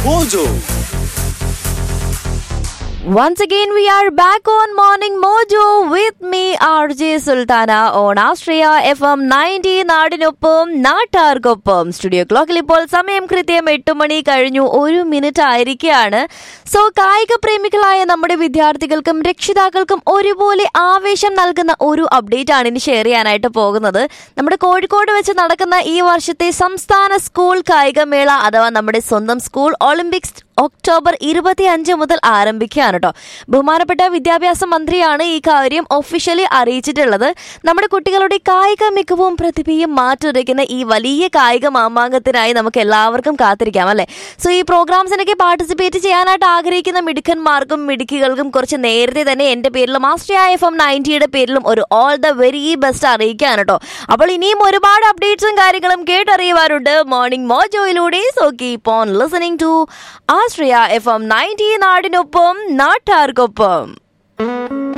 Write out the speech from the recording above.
Mojo. Once again, we are back on Morning Mojo with me, RJ Sultana, on Astria FM 90 നാടിനൊപ്പം നാട്ടാർക്കൊപ്പം studio ക്ലോക്കിൽ ഇപ്പോൾ സമയം കൃത്യം എട്ട് മണി കഴിഞ്ഞു ഒരു മിനിറ്റ് ആയിരിക്കുകയാണ് സോ കായിക പ്രേമികളായ നമ്മുടെ വിദ്യാർത്ഥികൾക്കും രക്ഷിതാക്കൾക്കും ഒരുപോലെ ആവേശം നൽകുന്ന ഒരു അപ്ഡേറ്റ് ആണ് ഇനി ഷെയർ ചെയ്യാനായിട്ട് പോകുന്നത് നമ്മുടെ കോഴിക്കോട് വെച്ച് നടക്കുന്ന ഈ വർഷത്തെ സംസ്ഥാന സ്കൂൾ കായികമേള അഥവാ നമ്മുടെ സ്വന്തം സ്കൂൾ ഒളിമ്പിക്സ് ഒക്ടോബർ ഇരുപത്തി അഞ്ച് മുതൽ ആരംഭിക്കുകയാണ് കേട്ടോ ബഹുമാനപ്പെട്ട വിദ്യാഭ്യാസ മന്ത്രിയാണ് ഈ കാര്യം ഒഫീഷ്യലി അറിയിച്ചിട്ടുള്ളത് നമ്മുടെ കുട്ടികളുടെ കായിക മികവും പ്രതിഭയും മാറ്റുരയ്ക്കുന്ന ഈ വലിയ കായിക മാമാങ്കത്തിനായി നമുക്ക് എല്ലാവർക്കും കാത്തിരിക്കാം അല്ലേ സോ ഈ പ്രോഗ്രാംസിനൊക്കെ പാർട്ടിസിപ്പേറ്റ് ചെയ്യാനായിട്ട് ആഗ്രഹിക്കുന്ന മിടുക്കന്മാർക്കും മിടുക്കികൾക്കും കുറച്ച് നേരത്തെ തന്നെ എൻ്റെ പേരിലും ആസ്ട്രിയ എഫ് എം നയൻറ്റിയുടെ പേരിലും ഒരു ഓൾ ദ വെരി ബെസ്റ്റ് അറിയിക്കുകയാണ് കേട്ടോ അപ്പോൾ ഇനിയും ഒരുപാട് അപ്ഡേറ്റ്സും കാര്യങ്ങളും കേട്ടറിയുവാനുണ്ട് മോർണിംഗ് മോജോയിലൂടെ so keep on listening to Austria F M ninety നാടിനൊപ്പം നാട്ടാർക്കൊപ്പം